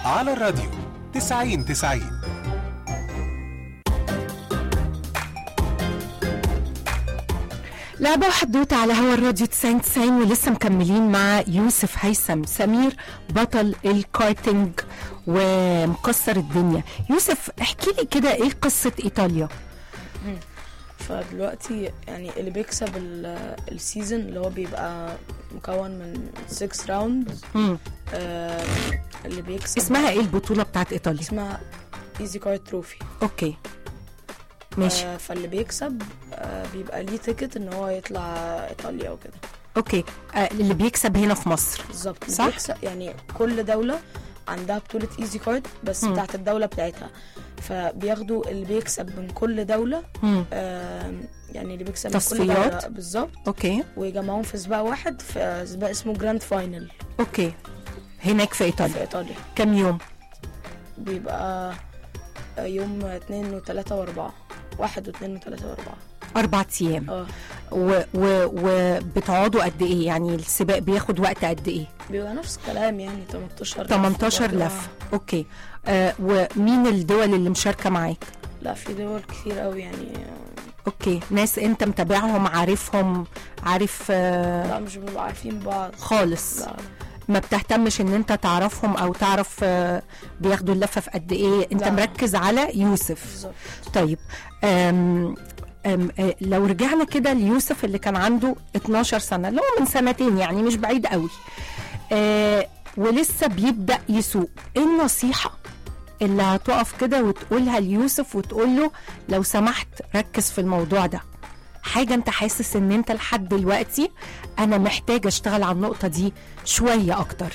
على الراديو 90 90 لعبة وحدوتة على هوا الراديو 90 90 ولسه مكملين مع يوسف هيثم سمير بطل الكارتينج ومكسر الدنيا يوسف احكي لي كده ايه قصة ايطاليا فدلوقتي يعني اللي بيكسب ال- السيزون اللي هو بيبقى مكون من 6 راوندز مم. آه اللي بيكسب اسمها ايه البطولة بتاعت ايطاليا اسمها ايزي كارد تروفي اوكي ماشي آه فاللي بيكسب آه بيبقى ليه تيكت ان هو يطلع ايطاليا وكده اوكي آه اللي بيكسب هنا في مصر بالظبط اللي صح؟ بيكسب يعني كل دولة عندها بطولة ايزي كارد بس مم. بتاعت الدولة بتاعتها فبياخدوا اللي بيكسب من كل دولة مم. آه يعني اللي بيكسب من كل تصفيات؟ دولة بالظبط اوكي ويجمعوهم في سباق واحد في سباق اسمه جراند فاينل اوكي هناك في في ايطاليا ايطاليا كم يوم بيبقى يوم اتنين وتلاتة واربعة واحد واتنين وتلاتة واربعة اربع ايام اه و- و- وبتقعدوا قد ايه يعني السباق بياخد وقت قد ايه بيبقى نفس الكلام يعني 18 لف 18 برضه. لف اوكي آه ومين الدول اللي مشاركه معاك لا في دول كتير قوي يعني اوكي ناس انت متابعهم عارفهم عارف آه لا مش بنبقى عارفين بعض خالص لا ما بتهتمش ان انت تعرفهم او تعرف آه بياخدوا اللفه في قد ايه انت لا. مركز على يوسف بالظبط طيب أم أم آه، لو رجعنا كده ليوسف اللي كان عنده 12 سنه اللي هو من سنتين يعني مش بعيد قوي آه ولسه بيبدا يسوق ايه النصيحه اللي هتقف كده وتقولها ليوسف وتقول له لو سمحت ركز في الموضوع ده حاجه انت حاسس ان انت لحد دلوقتي انا محتاج اشتغل على النقطه دي شويه اكتر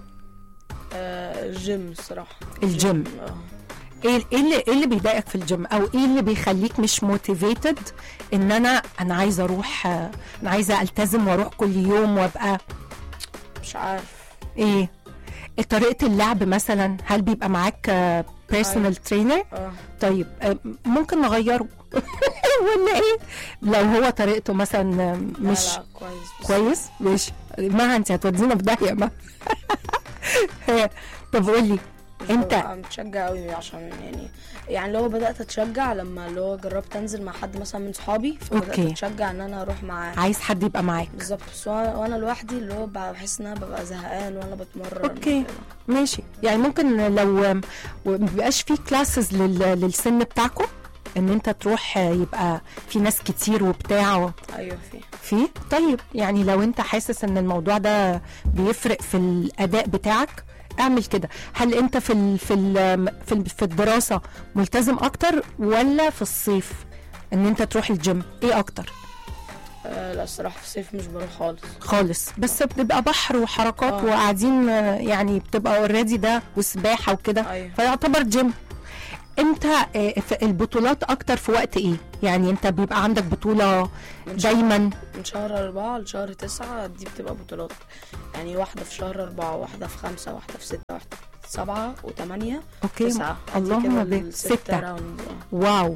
آه الجيم الصراحة الجيم. اه ايه ايه اللي ايه اللي بيضايقك في الجيم او ايه اللي بيخليك مش موتيفيتد ان انا انا عايزه اروح آه، انا عايزه التزم واروح كل يوم وابقى مش عارف ايه طريقه اللعب مثلا هل بيبقى معاك بيرسونال ترينر اه طيب آه، ممكن نغيره ولا ايه لو هو طريقته مثلا آه، لا مش لا كويس بس كويس ماشي ما انت هتودينا في داهيه ما طب قول لي مش انت- ببقى متشجع قوي عشان يعني يعني اللي هو بدأت اتشجع لما اللي هو جربت انزل مع حد مثلا من صحابي فبدأت أوكي. اتشجع ان انا اروح معاه عايز حد يبقى معاك بالظبط بس وأنا- وانا لوحدي اللي هو بحس ان انا ببقى زهقان وانا بتمرن أوكي. وكده. ماشي يعني ممكن لو مبيبقاش في كلاسز للسن بتاعكم ان انت تروح يبقى في ناس كتير وبتاع ايوه في في طيب يعني لو انت حاسس ان الموضوع ده بيفرق في الاداء بتاعك اعمل كده هل انت في ال في ال في, ال في الدراسه ملتزم اكتر ولا في الصيف ان انت تروح الجيم ايه اكتر آه لا الصراحه في الصيف مش بروح خالص خالص بس بتبقى بحر وحركات آه. وقاعدين آه، يعني بتبقى اوريدي ده وسباحه وكده ايوه فيعتبر جيم انت آه، في البطولات اكتر في وقت ايه يعني انت بيبقى عندك بطوله من شهر, دايما من شهر أربعة لشهر تسعة دي بتبقى بطولات يعني واحدة في شهر أربعة واحدة في خمسة واحدة في ستة واحدة في سبعة وثمانية اوكي تسعة اللهم دي كده بك. الست ستة. راوند آه. واو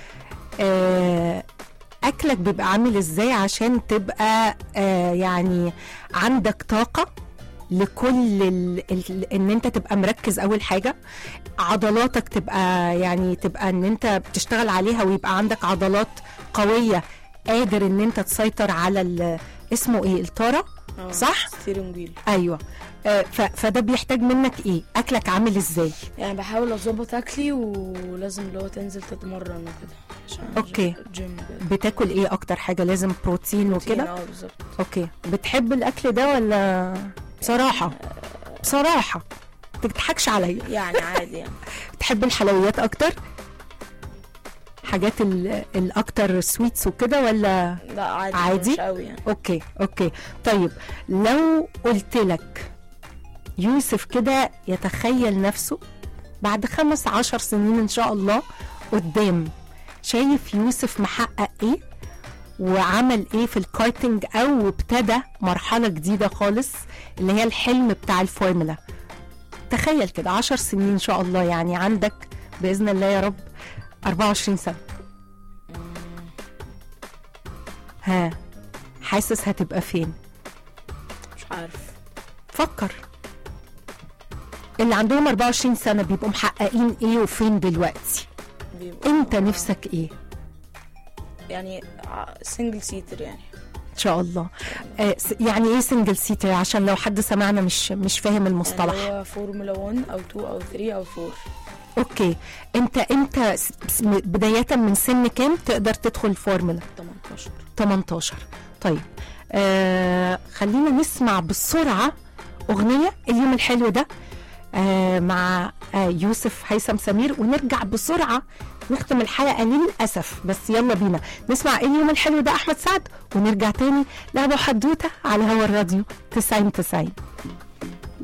آه، اكلك بيبقى عامل ازاي عشان تبقى آه، يعني عندك طاقه لكل ال... ال... ان انت تبقى مركز اول حاجه عضلاتك تبقى يعني تبقى ان انت بتشتغل عليها ويبقى عندك عضلات قويه قادر ان انت تسيطر على ال... اسمه ايه الطاره آه، صح؟ ستيرنج ويل ايوه آه، ف... فده بيحتاج منك ايه اكلك عامل ازاي يعني بحاول اظبط اكلي ولازم اللي هو تنزل تتمرن وكده عشان أوكي. الجيم كده بتاكل ايه اكتر حاجه لازم بروتين وكده اه بالظبط اوكي بتحب الاكل ده ولا بصراحه بصراحه ما تضحكش عليا يعني عادي يعني بتحب الحلويات اكتر حاجات ال- الاكتر سويتس وكده ولا لا عادي عادي؟ مش قوي يعني اوكي اوكي طيب لو قلت لك يوسف كده يتخيل نفسه بعد خمس عشر سنين ان شاء الله قدام شايف يوسف محقق ايه وعمل ايه في الكارتنج او ابتدى مرحلة جديدة خالص اللي هي الحلم بتاع الفورمولا تخيل كده عشر سنين ان شاء الله يعني عندك بإذن الله يا رب 24 سنة ها حاسس هتبقى فين مش عارف فكر اللي عندهم 24 سنه بيبقوا محققين ايه وفين دلوقتي بيبقى انت نفسك ايه يعني سنجل سيتر يعني ان شاء الله آه س- يعني ايه سنجل سيتر عشان لو حد سمعنا مش مش فاهم المصطلح يعني هو فورمولا 1 او 2 او 3 او 4 اوكي انت انت س- س- بدايه من سن كام تقدر تدخل فورمولا 18 18 طيب آه خلينا نسمع بسرعة أغنية اليوم الحلو ده آه مع آه يوسف هيثم سمير ونرجع بسرعة نختم الحلقة للأسف بس يلا بينا نسمع إيه اليوم الحلو ده أحمد سعد ونرجع تاني لعبة حدوتة على هوا الراديو 90 90